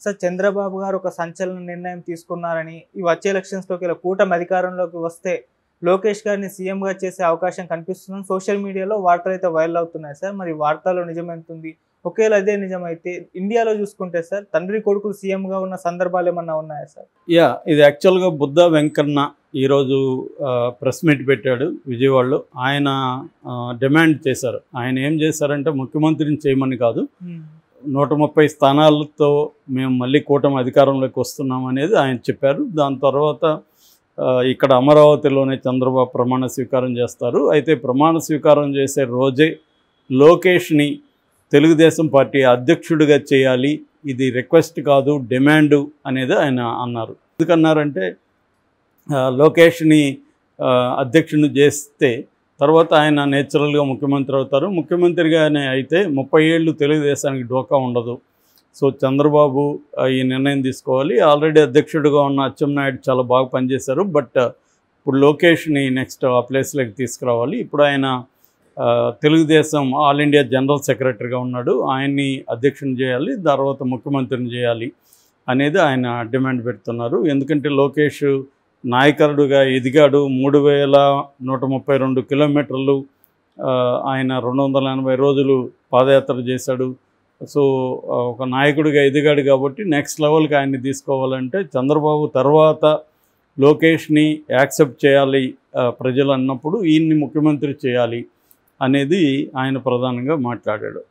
Sir Chandrababu గారు ఒక సంచలన నిర్ణయం తీసుకున్నారని ఈ వచ్చే ఎలక్షన్స్లోకి ఇలా కూటమి అధికారంలోకి వస్తే లోకేష్ గారిని సీఎంగా చేసే అవకాశం కనిపిస్తుందని సోషల్ మీడియాలో వార్తలు అయితే వైరల్ అవుతున్నాయి సార్ మరి వార్తల్లో నిజమెంతుంది ఒకవేళ అదే నిజమైతే ఇండియాలో చూసుకుంటే సార్ తండ్రి కొడుకులు సీఎంగా ఉన్న సందర్భాలు ఏమన్నా ఉన్నాయా సార్ యా ఇది యాక్చువల్గా బుద్ధ వెంకన్న ఈరోజు ప్రెస్ మీట్ పెట్టాడు విజయవాడలో ఆయన ఆ, డిమాండ్ చేశారు ఆయన ఏం చేశారంటే ముఖ్యమంత్రిని చేయమని కాదు నూట ముప్పై స్థానాలతో మేము మళ్ళీ కూటమి అధికారంలోకి వస్తున్నాం అనేది ఆయన చెప్పారు దాని తర్వాత ఆ, ఇక్కడ అమరావతిలోనే చంద్రబాబు ప్రమాణ స్వీకారం చేస్తారు అయితే ప్రమాణ స్వీకారం చేసే రోజే లోకేష్ని తెలుగుదేశం పార్టీ అధ్యక్షుడిగా చేయాలి ఇది రిక్వెస్ట్ కాదు డిమాండ్ అనేది ఆయన అన్నారు ఎందుకన్నారంటే ఆ, లోకేష్ని ఆ, అధ్యక్షుడిని చేస్తే తర్వాత ఆయన నేచురల్గా ముఖ్యమంత్రి అవుతారు ముఖ్యమంత్రిగానే అయితే ముప్పై ఏళ్ళు తెలుగుదేశానికి డోకా ఉండదు సో చంద్రబాబు ఆ, ఈ నిర్ణయం తీసుకోవాలి ఆల్రెడీ అధ్యక్షుడిగా ఉన్న అచ్చెన్నాయుడు చాలా బాగా పనిచేశారు బట్ ఇప్పుడు లోకేష్ని నెక్స్ట్ ఆ ప్లేస్లోకి తీసుకురావాలి ఇప్పుడు ఆయన ఆ, తెలుగుదేశం ఆల్ ఇండియా జనరల్ సెక్రటరీగా ఉన్నాడు ఆయన్ని అధ్యక్షుని చేయాలి తర్వాత ముఖ్యమంత్రిని చేయాలి అనేది ఆయన డిమాండ్ పెడుతున్నారు ఎందుకంటే లోకేష్ నాయకుడుగా ఎదిగాడు మూడు వేల నూట ముప్పై రెండు కిలోమీటర్లు ఆ, ఆయన రెండు వందల ఎనభై రోజులు పాదయాత్ర చేశాడు సో ఆ, ఒక నాయకుడిగా ఎదిగాడు కాబట్టి నెక్స్ట్ లెవెల్కి ఆయన్ని తీసుకోవాలంటే చంద్రబాబు తర్వాత లోకేష్ని యాక్సెప్ట్ చేయాలి ఆ, ప్రజలు అన్నప్పుడు ఈయన్ని ముఖ్యమంత్రి చేయాలి అనేది ఆయన ప్రధానంగా మాట్లాడాడు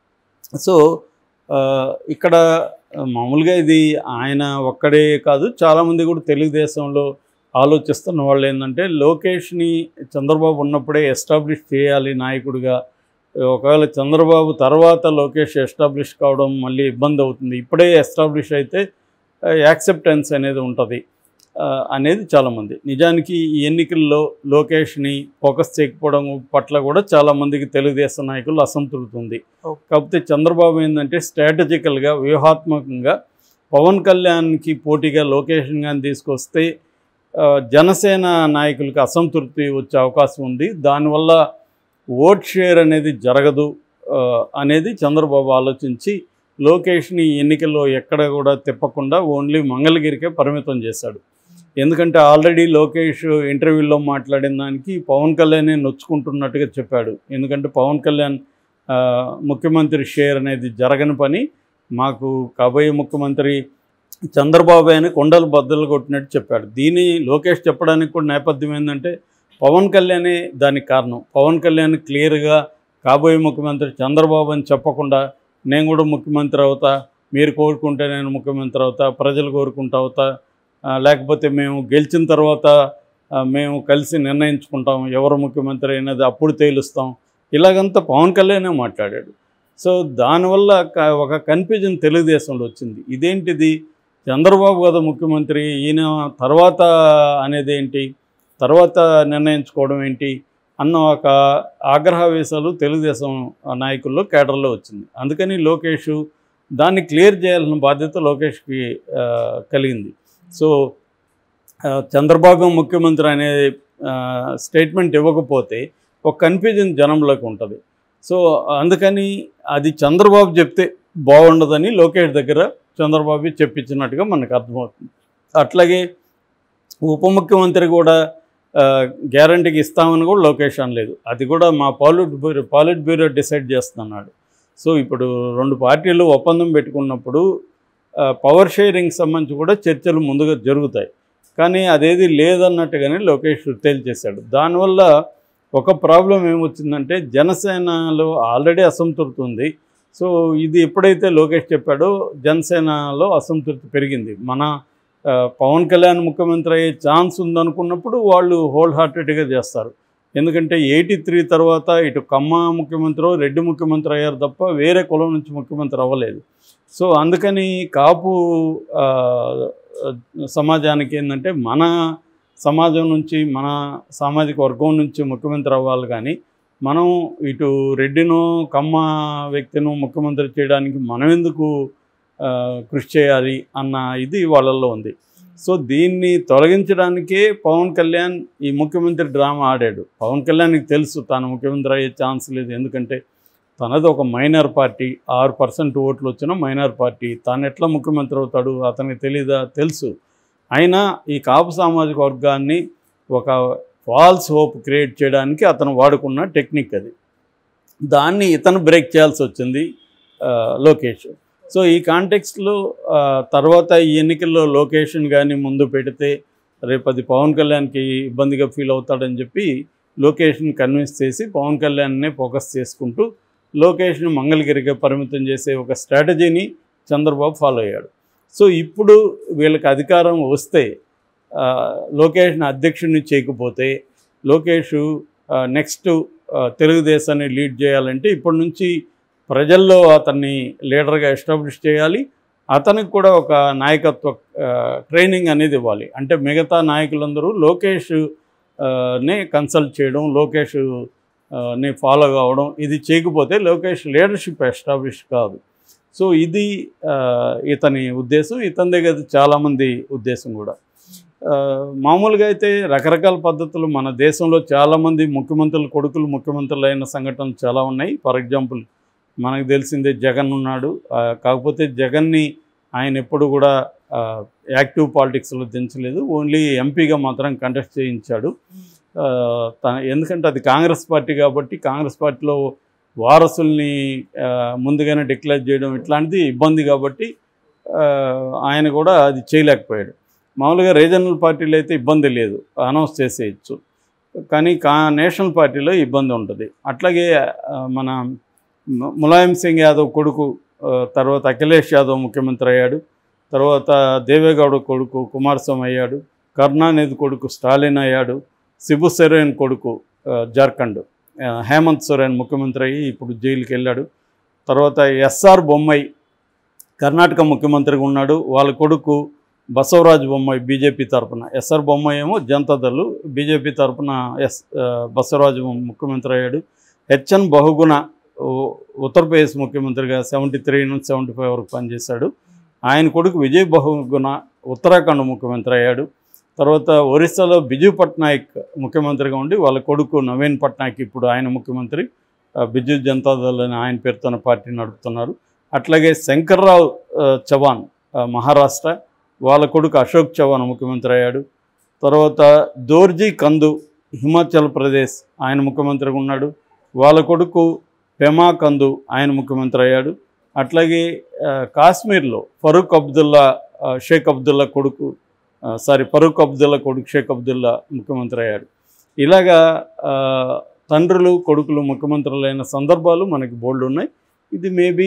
సో ఆ, ఇక్కడ మామూలుగా ఇది ఆయన ఒక్కడే కాదు చాలామంది కూడా తెలుగుదేశంలో ఆలోచిస్తున్న వాళ్ళు ఏంటంటే లోకేష్ని చంద్రబాబు ఉన్నప్పుడే ఎస్టాబ్లిష్ చేయాలి నాయకుడిగా ఒకవేళ చంద్రబాబు తర్వాత లోకేష్ ఎస్టాబ్లిష్ కావడం మళ్ళీ ఇబ్బంది అవుతుంది ఇప్పుడే ఎస్టాబ్లిష్ అయితే యాక్సెప్టెన్స్ అనేది ఉంటుంది ఆ, అనేది చాలామంది నిజానికి ఈ ఎన్నికల్లో లోకేష్ని ఫోకస్ చేయకపోవడం పట్ల కూడా చాలామందికి తెలుగుదేశం నాయకులు అసంతృప్తి ఉంది Okay. కాకపోతే చంద్రబాబు ఏంటంటే స్ట్రాటజికల్గా వ్యూహాత్మకంగా పవన్ కళ్యాణ్కి పోటీగా లోకేష్ని కానీ తీసుకొస్తే ఆ, జనసేన నాయకులకి అసంతృప్తి వచ్చే అవకాశం ఉంది దానివల్ల ఓట్ షేర్ అనేది జరగదు ఆ, అనేది చంద్రబాబు ఆలోచించి లోకేష్ని ఎన్నికల్లో ఎక్కడ కూడా తిప్పకుండా ఓన్లీ మంగళగిరికే పరిమితం చేశాడు ఎందుకంటే ఆల్రెడీ లోకేష్ ఇంటర్వ్యూలో మాట్లాడిన దానికి పవన్ కళ్యాణే నొచ్చుకుంటున్నట్టుగా చెప్పాడు ఎందుకంటే పవన్ కళ్యాణ్ ఆ, ముఖ్యమంత్రి షేర్ అనేది జరగని పని మాకు కాబోయే ముఖ్యమంత్రి చంద్రబాబు అని కొండలు బద్దలు కొట్టినట్టు చెప్పాడు దీని లోకేష్ చెప్పడానికి కూడా నేపథ్యం ఏంటంటే పవన్ కళ్యాణే దానికి కారణం పవన్ కళ్యాణ్ క్లియర్గా కాబోయే ముఖ్యమంత్రి చంద్రబాబు అని చెప్పకుండా నేను కూడా ముఖ్యమంత్రి అవుతా మీరు కోరుకుంటే నేను ముఖ్యమంత్రి అవుతా ప్రజలు కోరుకుంటా అవుతా ఆ, లేకపోతే మేము గెలిచిన తర్వాత ఆ, మేము కలిసి నిర్ణయించుకుంటాం ఎవరు ముఖ్యమంత్రి అయినది అప్పుడు తేలుస్తాం ఇలాగంతా పవన్ కళ్యాణే మాట్లాడాడు సో దానివల్ల క- ఒక కన్ఫ్యూజన్ తెలుగుదేశంలో వచ్చింది ఇదేంటిది చంద్రబాబు కదా ముఖ్యమంత్రి ఈయన తర్వాత అనేది ఏంటి తర్వాత నిర్ణయించుకోవడం ఏంటి అన్న ఒక ఆగ్రహవేశాలు తెలుగుదేశం నాయకుల్లో కేడర్లో వచ్చింది అందుకని లోకేష్ దాన్ని క్లియర్ చేయాల్సిన బాధ్యత లోకేష్కి ఆ, కలిగింది సో ఆ, చంద్రబాబు ముఖ్యమంత్రి అనే స్టేట్మెంట్ ఇవ్వకపోతే ఒక కన్ఫ్యూజన్ జనంలోకి ఉంటుంది సో అందుకని అది చంద్రబాబు చెప్తే బాగుండదని లోకేష్ దగ్గర చంద్రబాబు చెప్పించినట్టుగా మనకు అర్థమవుతుంది అట్లాగే ఉప ముఖ్యమంత్రి కూడా గ్యారంటీకి ఇస్తామని కూడా లోకేష్ అనలేదు అది కూడా మా politburo politburo decide చేస్తున్నాడు సో ఇప్పుడు రెండు పార్టీలు ఒప్పందం పెట్టుకున్నప్పుడు ఆ, పవర్ షేరింగ్ సంబంధించి కూడా చర్చలు ముందుగా జరుగుతాయి కానీ అదేది లేదన్నట్టుగానే లోకేష్ తేల్చేశాడు దానివల్ల ఒక ప్రాబ్లం ఏమొచ్చిందంటే జనసేనలో ఆల్రెడీ అసంతృప్తి ఉంది సో ఇది ఎప్పుడైతే లోకేష్ చెప్పాడో జనసేనలో అసంతృప్తి పెరిగింది మన ఆ, పవన్ కళ్యాణ్ ముఖ్యమంత్రి అయ్యే ఛాన్స్ ఉందనుకున్నప్పుడు వాళ్ళు హోల్ హార్టెడ్గా చేస్తారు ఎందుకంటే ఎయిటీ త్రీ తర్వాత ఇటు కమ్మ ముఖ్యమంత్రి రెడ్డి ముఖ్యమంత్రి అయ్యారు తప్ప వేరే కులం నుంచి ముఖ్యమంత్రి అవ్వలేదు సో అందుకని కాపు ఆ, సమాజానికి ఏంటంటే మన సమాజం నుంచి మన సామాజిక వర్గం నుంచి ముఖ్యమంత్రి అవ్వాలి కానీ మనం ఇటు రెడ్డిను కమ్మ వ్యక్తిను ముఖ్యమంత్రి చేయడానికి మనం ఎందుకు ఆ, కృషి చేయాలి అన్న ఇది వాళ్ళల్లో ఉంది సో దీన్ని తొలగించడానికే పవన్ కళ్యాణ్ ఈ ముఖ్యమంత్రి డ్రామా ఆడాడు పవన్ కళ్యాణ్కి తెలుసు తాను ముఖ్యమంత్రి అయ్యే ఛాన్స్ లేదు ఎందుకంటే తనది ఒక మైనర్ పార్టీ ఆరు పర్సెంట్ ఓట్లు వచ్చిన మైనర్ పార్టీ తాను ఎట్లా ముఖ్యమంత్రి అవుతాడు అతనికి తెలీదా తెలుసు అయినా ఈ కాపు సామాజిక వర్గాన్ని ఒక ఫాల్స్ హోప్ క్రియేట్ చేయడానికి అతను వాడుకున్న టెక్నిక్ అది దాన్ని ఇతను బ్రేక్ చేయాల్సి వచ్చింది ఆ, లోకేష్ సో ఈ కాంటెక్స్ట్లో తర్వాత ఈ ఎన్నికల్లో లొకేషన్ కానీ ముందు పెడితే రేపు అది పవన్ కళ్యాణ్కి ఇబ్బందిగా ఫీల్ అవుతాడని చెప్పి లొకేషన్ కన్విన్స్ చేసి పవన్ కళ్యాణ్నే ఫోకస్ చేసుకుంటూ లొకేషన్ మంగళగిరిగా పరిమితం చేసే ఒక స్ట్రాటజీని చంద్రబాబు ఫాలో అయ్యాడు సో ఇప్పుడు వీళ్ళకి అధికారం వస్తే ఆ, లోకేష్ని అధ్యక్షుడిని చేయకపోతే లోకేష్ నెక్స్ట్ తెలుగుదేశాన్ని లీడ్ చేయాలంటే ఇప్పటి నుంచి ప్రజల్లో అతన్ని లీడర్గా ఎస్టాబ్లిష్ చేయాలి అతనికి కూడా ఒక నాయకత్వ ఆ, ట్రైనింగ్ అనేది ఇవ్వాలి అంటే మిగతా నాయకులందరూ లోకేష్ ఆ, నే కన్సల్ట్ చేయడం లోకేష్ ఆ, ని ఫాలో కావడం ఇది చేయకపోతే లోకేష్ లీడర్షిప్ ఎస్టాబ్లిష్ కాదు సో ఇది ఆ, ఇతని ఉద్దేశం ఇతని దగ్గర చాలామంది ఉద్దేశం కూడా ఆ, మామూలుగా అయితే రకరకాల పద్ధతులు మన దేశంలో చాలామంది ముఖ్యమంత్రులు కొడుకులు ముఖ్యమంత్రులు అయిన సంఘటనలు చాలా ఉన్నాయి ఫర్ ఎగ్జాంపుల్ మనకు తెలిసిందే జగన్ ఉన్నాడు ఆ, కాకపోతే జగన్ని ఆయన ఎప్పుడు కూడా ఆ, యాక్టివ్ పాలిటిక్స్లో దించలేదు ఓన్లీ ఎంపీగా మాత్రం కంటెస్ట్ చేయించాడు ఆ, తన ఎందుకంటే అది కాంగ్రెస్ పార్టీ కాబట్టి కాంగ్రెస్ పార్టీలో వారసుల్ని ఆ, ముందుగానే డిక్లేర్ చేయడం ఇట్లాంటిది ఇబ్బంది కాబట్టి ఆ, ఆయన కూడా అది చేయలేకపోయాడు మామూలుగా రీజనల్ పార్టీలు అయితే ఇబ్బంది లేదు అనౌన్స్ చేసేయచ్చు కానీ కా నేషనల్ పార్టీలో ఇబ్బంది ఉంటుంది అట్లాగే ఆ, మన ము- ములాయం సింగ్ యాదవ్ కొడుకు ఆ, తర్వాత అఖిలేష్ యాదవ్ ముఖ్యమంత్రి అయ్యాడు తర్వాత దేవేగౌడ కొడుకు కుమారస్వామి అయ్యాడు కరుణానిధి కొడుకు స్టాలిన్ అయ్యాడు శిబు సోరెన్ కొడుకు ఆ, జార్ఖండ్ ఆ, హేమంత్ సోరెన్ ముఖ్యమంత్రి అయ్యి ఇప్పుడు జైలుకి వెళ్ళాడు తర్వాత ఎస్ఆర్ బొమ్మాయి కర్ణాటక ముఖ్యమంత్రిగా ఉన్నాడు వాళ్ళ కొడుకు బసవరాజు బొమ్మాయి బీజేపీ తరపున ఎస్ఆర్ బొమ్మాయి ఏమో జనతాదళ్ బీజేపీ తరపున ఎస్ ఆ, బసవరాజు ముఖ్యమంత్రి అయ్యాడు హెచ్ఎన్ బహుగుణ ఉ- ఉత్తరప్రదేశ్ ముఖ్యమంత్రిగా సెవెంటీ త్రీ నుంచి సెవెంటీ ఫైవ్ వరకు పనిచేశాడు ఆయన కొడుకు విజయ్ బహుగుణ ఉత్తరాఖండ్ ముఖ్యమంత్రి అయ్యాడు తర్వాత ఒరిస్సాలో బిజు పట్నాయక్ ముఖ్యమంత్రిగా ఉండి వాళ్ళ కొడుకు నవీన్ పట్నాయక్ ఇప్పుడు ఆయన ముఖ్యమంత్రి ఆ, బిజు జనతాదళ్ అని ఆయన పేరుతోన్న పార్టీ నడుపుతున్నారు అట్లాగే శంకర్రావు ఆ, చవాన్ ఆ, మహారాష్ట్ర వాళ్ళ కొడుకు అశోక్ చవాన్ ముఖ్యమంత్రి అయ్యాడు తర్వాత దోర్జీ కందు హిమాచల్ ప్రదేశ్ ఆయన ముఖ్యమంత్రిగా ఉన్నాడు వాళ్ళ కొడుకు పెమా కందు ఆయన ముఖ్యమంత్రి అయ్యాడు అట్లాగే ఆ, కాశ్మీర్లో ఫరూక్ అబ్దుల్లా ఆ, షేక్ అబ్దుల్లా కొడుకు ఆ, సారీ ఫరూక్ అబ్దుల్లా కొడుకు షేక్ అబ్దుల్లా ముఖ్యమంత్రి అయ్యాడు ఇలాగా ఆ, తండ్రులు కొడుకులు ముఖ్యమంత్రులైన సందర్భాలు మనకి బోల్డ్ ఉన్నాయి ఇది మేబీ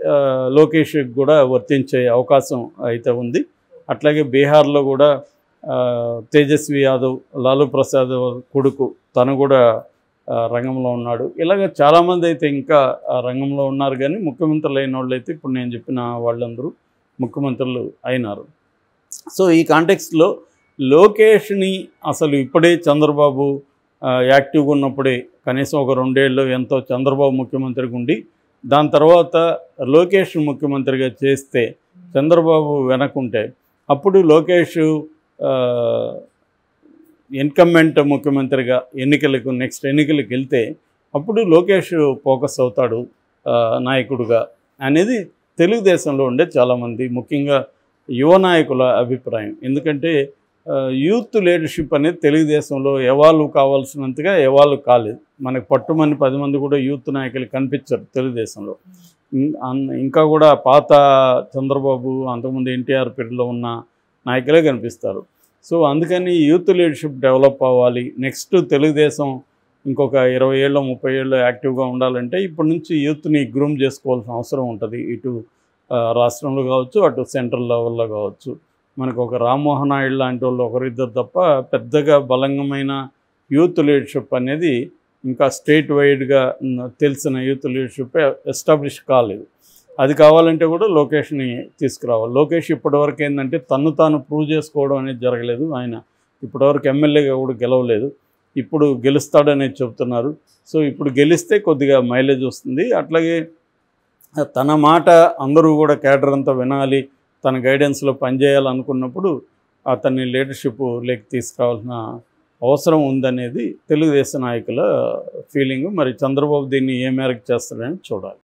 లోకేష్ కూడా వర్తించే అవకాశం అయితే ఉంది అట్లాగే బీహార్లో కూడా ఆ, తేజస్వి యాదవ్ లాలూ ప్రసాద్ కొడుకు తను కూడా ఆ, రంగంలో ఉన్నాడు ఇలాగ చాలామంది అయితే ఇంకా ఆ రంగంలో ఉన్నారు కానీ ముఖ్యమంత్రులు అయిన వాళ్ళు అయితే ఇప్పుడు నేను చెప్పిన వాళ్ళందరూ ముఖ్యమంత్రులు అయినారు సో ఈ కాంటెక్స్ట్లో లోకేష్ని అసలు ఇప్పుడే చంద్రబాబు ఆ, యాక్టివ్గా ఉన్నప్పుడే కనీసం ఒక రెండేళ్ళు ఎంతో చంద్రబాబు ముఖ్యమంత్రిగా ఉండి దాని తర్వాత లోకేష్ ముఖ్యమంత్రిగా చేస్తే చంద్రబాబు వెనకుంటే అప్పుడు లోకేష్ ఆ, ఇన్కంబెంట్ ముఖ్యమంత్రిగా ఎన్నికలకు నెక్స్ట్ ఎన్నికలకు వెళ్తే అప్పుడు లోకేష్ ఫోకస్ అవుతాడు ఆ, నాయకుడుగా అనేది తెలుగుదేశంలో ఉండే చాలామంది ముఖ్యంగా యువ నాయకుల అభిప్రాయం ఎందుకంటే ఆ, యూత్ లీడర్షిప్ అనేది తెలుగుదేశంలో ఎవాల్వ్ కావాల్సినంతగా ఎవాల్వ్ కాలేదు మనకు పట్టుమని పది మంది కూడా యూత్ నాయకులు కనిపించరు తెలుగుదేశంలో ఇం- అన్- ఇంకా కూడా పాత చంద్రబాబు అంతకుముందు ఎన్టీఆర్ పీరియడ్లో ఉన్న నాయకులే కనిపిస్తారు సో అందుకని యూత్ లీడర్షిప్ డెవలప్ అవ్వాలి నెక్స్ట్ తెలుగుదేశం ఇంకొక ఇరవై ఏళ్ళు ముప్పై ఏళ్ళు యాక్టివ్గా ఉండాలంటే ఇప్పటి నుంచి యూత్ని గ్రూమ్ చేసుకోవాల్సిన అవసరం ఉంటుంది ఇటు ఆ, రాష్ట్రంలో కావచ్చు అటు సెంట్రల్ లెవెల్లో కావచ్చు మనకు ఒక రామ్మోహన్ నాయుడు లాంటి వాళ్ళు ఒకరిద్దరు తప్ప పెద్దగా బలంగమైన యూత్ లీడర్షిప్ అనేది ఇంకా స్టేట్ వైడ్గా ఉన్న తెలిసిన యూత్ లీడర్షిప్ ఎస్టాబ్లిష్ కాలేదు అది కావాలంటే కూడా లోకేష్ని తీసుకురావాలి లోకేష్ ఇప్పటివరకు ఏంటంటే తను తాను ప్రూవ్ చేసుకోవడం అనేది జరగలేదు ఆయన ఇప్పటివరకు ఎమ్మెల్యేగా కూడా గెలవలేదు ఇప్పుడు గెలుస్తాడనేది చెబుతున్నారు సో ఇప్పుడు గెలిస్తే కొద్దిగా మైలేజ్ వస్తుంది అట్లాగే తన మాట అందరూ కూడా కేడర్ అంతా వినాలి తన గైడెన్స్లో పనిచేయాలనుకున్నప్పుడు అతన్ని లీడర్షిప్ లేక్ తీసుకురావాల్సిన అవసరం ఉందనేది తెలుగుదేశం నాయకుల ఫీలింగ్ మరి చంద్రబాబు దీన్ని ఏ మేరకు చేస్తాడని చూడాలి